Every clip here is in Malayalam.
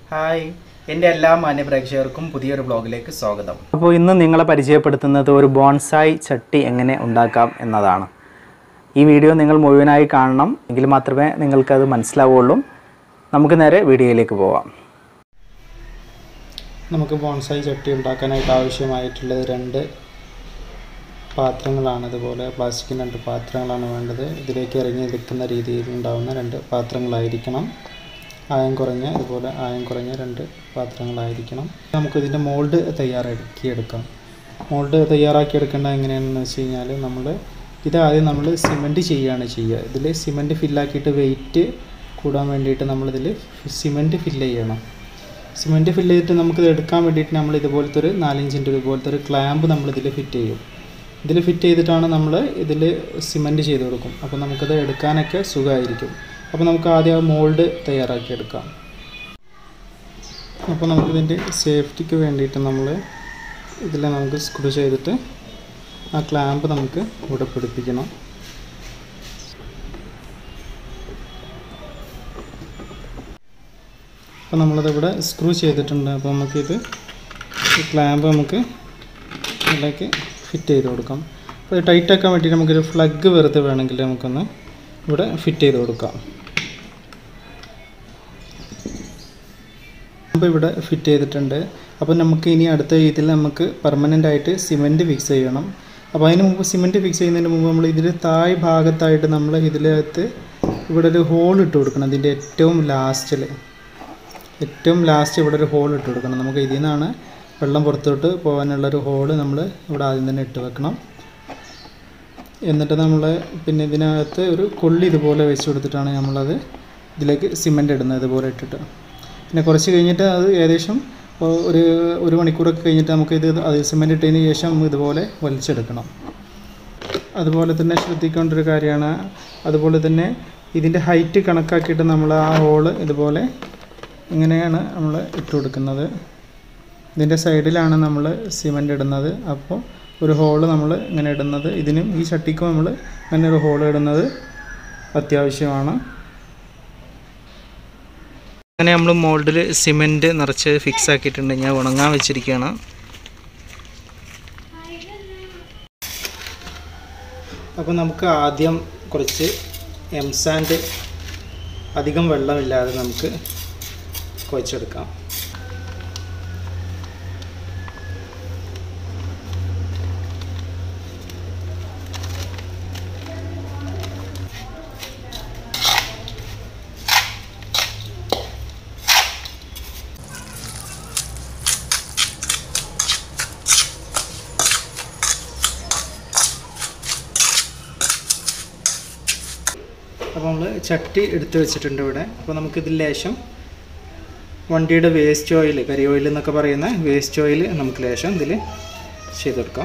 ഹായ് എൻ്റെ എല്ലാ മാന്യപ്രേക്ഷകർക്കും പുതിയൊരു ബ്ലോഗിലേക്ക് സ്വാഗതം അപ്പോൾ ഇന്ന് നിങ്ങളെ പരിചയപ്പെടുത്തുന്നത് ഒരു ബോൺസായി ചട്ടി എങ്ങനെ ഉണ്ടാക്കാം എന്നതാണ് ഈ വീഡിയോ നിങ്ങൾ മുഴുവനായി കാണണം എങ്കിൽ മാത്രമേ നിങ്ങൾക്കത് മനസ്സിലാവുള്ളൂ നമുക്ക് നേരെ വീഡിയോയിലേക്ക് പോവാം നമുക്ക് ബോൺസായി ചട്ടി ഉണ്ടാക്കാനായിട്ട് ആവശ്യമായിട്ടുള്ളത് രണ്ട് പാത്രങ്ങളാണ് ഇതുപോലെ പ്ലാസ്റ്റിക്കിൻ്റെ രണ്ട് പാത്രങ്ങളാണ് വേണ്ടത് ഇതിലേക്ക് ഇറങ്ങി നിൽക്കുന്ന രീതിയിൽ ഉണ്ടാകുന്ന രണ്ട് പാത്രങ്ങളായിരിക്കണം ആയം കുറഞ്ഞ ഇതുപോലെ ആയം കുറഞ്ഞ രണ്ട് പാത്രങ്ങളായിരിക്കണം നമുക്ക് ഇതിൻ്റെ മോൾഡ് തയ്യാറാക്കിയെടുക്കാം മോൾഡ് തയ്യാറാക്കി എടുക്കേണ്ട എങ്ങനെയാണെന്ന് വെച്ച് കഴിഞ്ഞാൽ നമ്മൾ ഇത് ആദ്യം നമ്മൾ സിമൻറ്റ് ചെയ്യുകയാണ് ചെയ്യുക ഇതിൽ സിമൻറ്റ് ഫില്ലാക്കിയിട്ട് വെയിറ്റ് കൂടാൻ വേണ്ടിയിട്ട് നമ്മളിതിൽ സിമൻറ്റ് ഫില്ല് ചെയ്യണം സിമൻറ്റ് ഫില്ല് ചെയ്തിട്ട് നമുക്കിത് എടുക്കാൻ വേണ്ടിയിട്ട് നമ്മൾ ഇതുപോലത്തെ ഒരു നാലിഞ്ചിൻ്റെ ഇതുപോലത്തെ ഒരു ക്ലാമ്പ് നമ്മൾ ഇതിൽ ഫിറ്റ് ചെയ്യും ഇതിൽ ഫിറ്റ് ചെയ്തിട്ടാണ് നമ്മൾ ഇതിൽ സിമൻറ്റ് ചെയ്ത് കൊടുക്കും അപ്പോൾ നമുക്കത് എടുക്കാനൊക്കെ സുഖമായിരിക്കും അപ്പോൾ നമുക്ക് ആദ്യം ആ മോൾഡ് തയ്യാറാക്കി എടുക്കാം അപ്പോൾ നമുക്കിതിൻ്റെ സേഫ്റ്റിക്ക് വേണ്ടിയിട്ട് നമ്മൾ ഇതിൽ നമുക്ക് സ്ക്രൂ ചെയ്തിട്ട് ആ ക്ലാമ്പ് നമുക്ക് ഇവിടെ പിടിപ്പിക്കണം അപ്പോൾ നമ്മളത് ഇവിടെ സ്ക്രൂ ചെയ്തിട്ടുണ്ട് അപ്പോൾ നമുക്കിത് ഈ ക്ലാമ്പ് നമുക്ക് ഇതിലേക്ക് ഫിറ്റ് ചെയ്ത് കൊടുക്കാം അപ്പോൾ ഇത് ടൈറ്റ് ആക്കാൻ വേണ്ടി നമുക്കൊരു ഫ്ലഗ് വെറുതെ വേണമെങ്കിൽ നമുക്കൊന്ന് ഇവിടെ ഫിറ്റ് ചെയ്ത് കൊടുക്കാം അപ്പോൾ ഇവിടെ ഫിറ്റ് ചെയ്തിട്ടുണ്ട് അപ്പോൾ നമുക്ക് ഇനി അടുത്ത ഇതിൽ നമുക്ക് പെർമനൻ്റ് ആയിട്ട് സിമെൻറ്റ് ഫിക്സ് ചെയ്യണം അപ്പോൾ അതിന് മുമ്പ് സിമെൻറ്റ് ഫിക്സ് ചെയ്യുന്നതിന് മുമ്പ് നമ്മൾ ഇതിൽ താഴ് ഭാഗത്തായിട്ട് നമ്മൾ ഇതിനകത്ത് ഇവിടെ ഒരു ഹോൾ ഇട്ട് കൊടുക്കണം അതിൻ്റെ ഏറ്റവും ലാസ്റ്റിൽ ഏറ്റവും ലാസ്റ്റ് ഇവിടെ ഒരു ഹോൾ ഇട്ട് കൊടുക്കണം നമുക്ക് ഇതിൽ നിന്നാണ് വെള്ളം പുറത്തോട്ട് പോകാനുള്ളൊരു ഹോള് നമ്മൾ ഇവിടെ ആദ്യം തന്നെ ഇട്ട് വെക്കണം എന്നിട്ട് നമ്മൾ പിന്നെ ഇതിനകത്ത് ഒരു കൊള്ളി ഇതുപോലെ വെച്ച് കൊടുത്തിട്ടാണ് നമ്മളത് ഇതിലേക്ക് സിമൻ്റ് ഇടുന്നത് ഇതുപോലെ ഇട്ടിട്ട് പിന്നെ കുറച്ച് കഴിഞ്ഞിട്ട് അത് ഏകദേശം ഒരു ഒരു മണിക്കൂറൊക്കെ കഴിഞ്ഞിട്ട് നമുക്ക് ഇത് അത് സിമൻ്റ് ഇട്ടതിന് ശേഷം നമുക്ക് ഇതുപോലെ വലിച്ചെടുക്കണം അതുപോലെ തന്നെ ശ്രദ്ധിക്കേണ്ട ഒരു കാര്യമാണ് അതുപോലെ തന്നെ ഇതിൻ്റെ ഹൈറ്റ് കണക്കാക്കിയിട്ട് നമ്മൾ ആ ഹോള് ഇതുപോലെ ഇങ്ങനെയാണ് നമ്മൾ ഇട്ട് കൊടുക്കുന്നത് ഇതിൻ്റെ സൈഡിലാണ് നമ്മൾ സിമൻ്റ് ഇടുന്നത് അപ്പോൾ ഒരു ഹോള് നമ്മൾ ഇങ്ങനെ ഇടുന്നത് ഇതിനും ഈ ചട്ടിക്കും നമ്മൾ ഇങ്ങനെ ഒരു ഹോൾ ഇടുന്നത് അത്യാവശ്യമാണ് അങ്ങനെ നമ്മൾ മോൾഡിൽ സിമെൻറ്റ് നിറച്ച് ഫിക്സ് ആക്കിയിട്ടുണ്ട് ഞാൻ ഉണങ്ങാൻ വെച്ചിരിക്കുകയാണ് അപ്പോൾ നമുക്ക് ആദ്യം കുറച്ച് എംസാൻഡ് അധികം വെള്ളമില്ലാതെ നമുക്ക് കുഴച്ചെടുക്കാം അപ്പോൾ നമ്മൾ ചട്ടി എടുത്ത് വെച്ചിട്ടുണ്ട് ഇവിടെ അപ്പോൾ നമുക്കിതിൽ ലേശം വണ്ടിയുടെ വേസ്റ്റ് ഓയിൽ കരി ഓയിൽ എന്നൊക്കെ പറയുന്ന വേസ്റ്റ് ഓയിൽ നമുക്ക് ലേശം ഇതിൽ ചെയ്തെടുക്കാം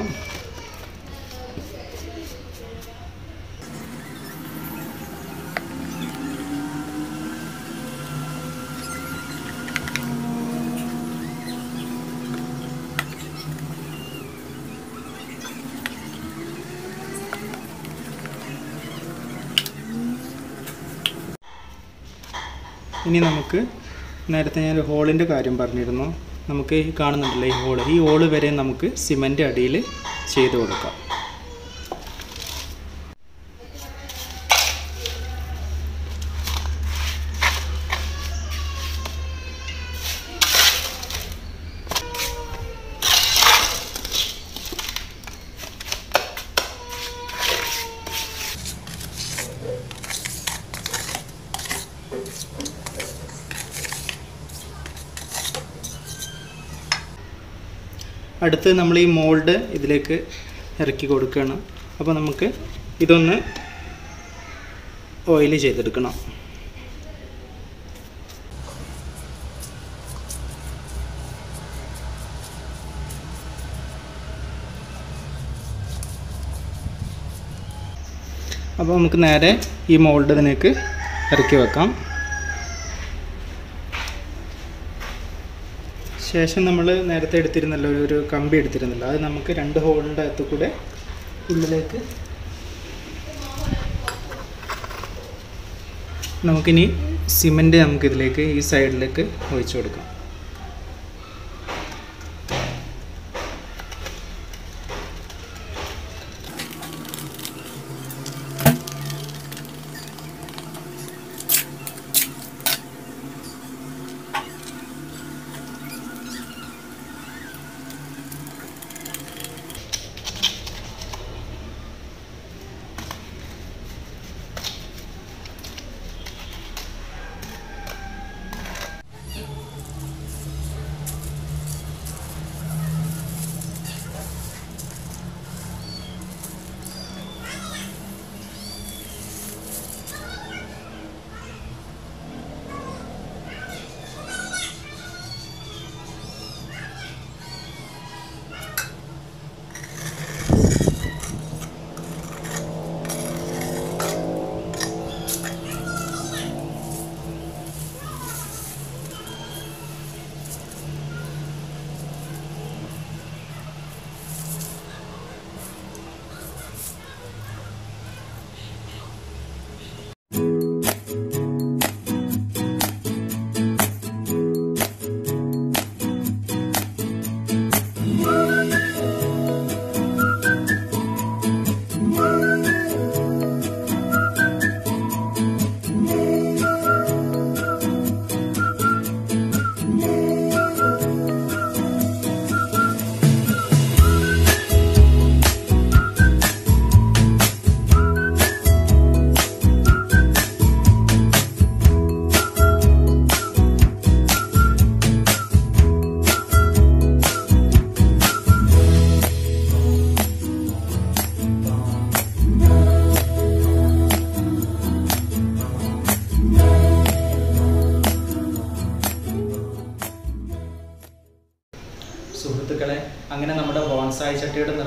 ഇനി നമുക്ക് നേരത്തെ ഞാൻ ഹോളിൻ്റെ കാര്യം പറഞ്ഞിരുന്നു നമുക്ക് ഈ കാണുന്നുണ്ടല്ലോ ഈ ഹോള് ഈ ഹോള് വരെ നമുക്ക് സിമൻ്റ് അടിയിൽ ചെയ്ത് കൊടുക്കാം അടുത്ത് നമ്മൾ ഈ മോൾഡ് ഇതിലേക്ക് ഇറക്കി കൊടുക്കുകയാണ് അപ്പോൾ നമുക്ക് ഇതൊന്ന് ഓയിൽ ചെയ്തെടുക്കണം അപ്പോൾ നമുക്ക് നേരെ ഈ മോൾഡ് ഇതിലേക്ക് ഇറക്കി വെക്കാം ശേഷം നമ്മൾ നേരത്തെ എടുത്തിരുന്നല്ലോ ഒരു- ഒരു കമ്പി എടുത്തിരുന്നല്ലോ അത് നമുക്ക് രണ്ട് ഹോളിൻ്റെ അകത്ത് കൂടെ ഉള്ളിലേക്ക് നമുക്കിനി സിമൻറ്റ് നമുക്കിതിലേക്ക് ഈ സൈഡിലേക്ക് ഒഴിച്ചു കൊടുക്കാം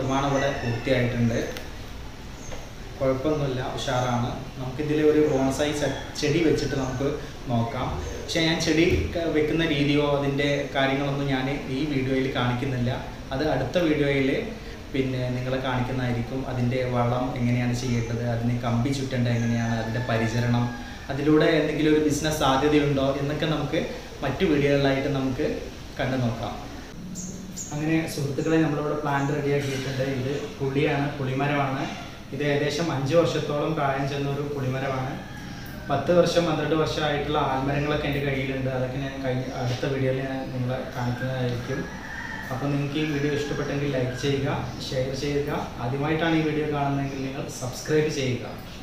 നിർമ്മാണം ഇവിടെ പൂർത്തിയായിട്ടുണ്ട് കുഴപ്പമൊന്നുമില്ല ഉഷാറാണ് നമുക്കിതിൽ ഒരു ബോൺസായി ച- ചെടി വെച്ചിട്ട് നമുക്ക് നോക്കാം പക്ഷേ ഞാൻ ചെടി ക- വെക്കുന്ന രീതിയോ അതിൻ്റെ കാര്യങ്ങളൊന്നും ഞാൻ ഈ വീഡിയോയിൽ കാണിക്കുന്നില്ല അത് അടുത്ത വീഡിയോയിൽ പിന്നെ നിങ്ങളെ കാണിക്കുന്നതായിരിക്കും അതിൻ്റെ വളം എങ്ങനെയാണ് ചെയ്യേണ്ടത് അതിന് കമ്പി ചുറ്റേണ്ടത് എങ്ങനെയാണ് അതിൻ്റെ പരിചരണം അതിലൂടെ എന്തെങ്കിലും ഒരു ബിസിനസ് സാധ്യതയുണ്ടോ എന്നൊക്കെ നമുക്ക് മറ്റു വീഡിയോകളിലായിട്ട് നമുക്ക് കണ്ടു നോക്കാം അങ്ങനെ സുഹൃത്തുക്കളെ നമ്മളിവിടെ പ്ലാൻ റെഡിയാക്കിയിട്ടുണ്ട് ഇത് പുളിയാണ് പുളിമരമാണ് ഇത് ഏകദേശം അഞ്ച് വർഷത്തോളം പ്രായം ചെന്ന ഒരു പുളിമരമാണ് പത്ത് വർഷം പന്ത്രണ്ട് വർഷമായിട്ടുള്ള ആൽമരങ്ങളൊക്കെ എൻ്റെ കയ്യിലുണ്ട് അതൊക്കെ ഞാൻ കഴിഞ്ഞ അടുത്ത വീഡിയോയിൽ ഞാൻ നിങ്ങളെ കാണിക്കുന്നതായിരിക്കും അപ്പോൾ നിങ്ങൾക്ക് ഈ വീഡിയോ ഇഷ്ടപ്പെട്ടെങ്കിൽ ലൈക്ക് ചെയ്യുക ഷെയർ ചെയ്യുക ആദ്യമായിട്ടാണ് ഈ വീഡിയോ കാണുന്നതെങ്കിൽ നിങ്ങൾ സബ്സ്ക്രൈബ് ചെയ്യുക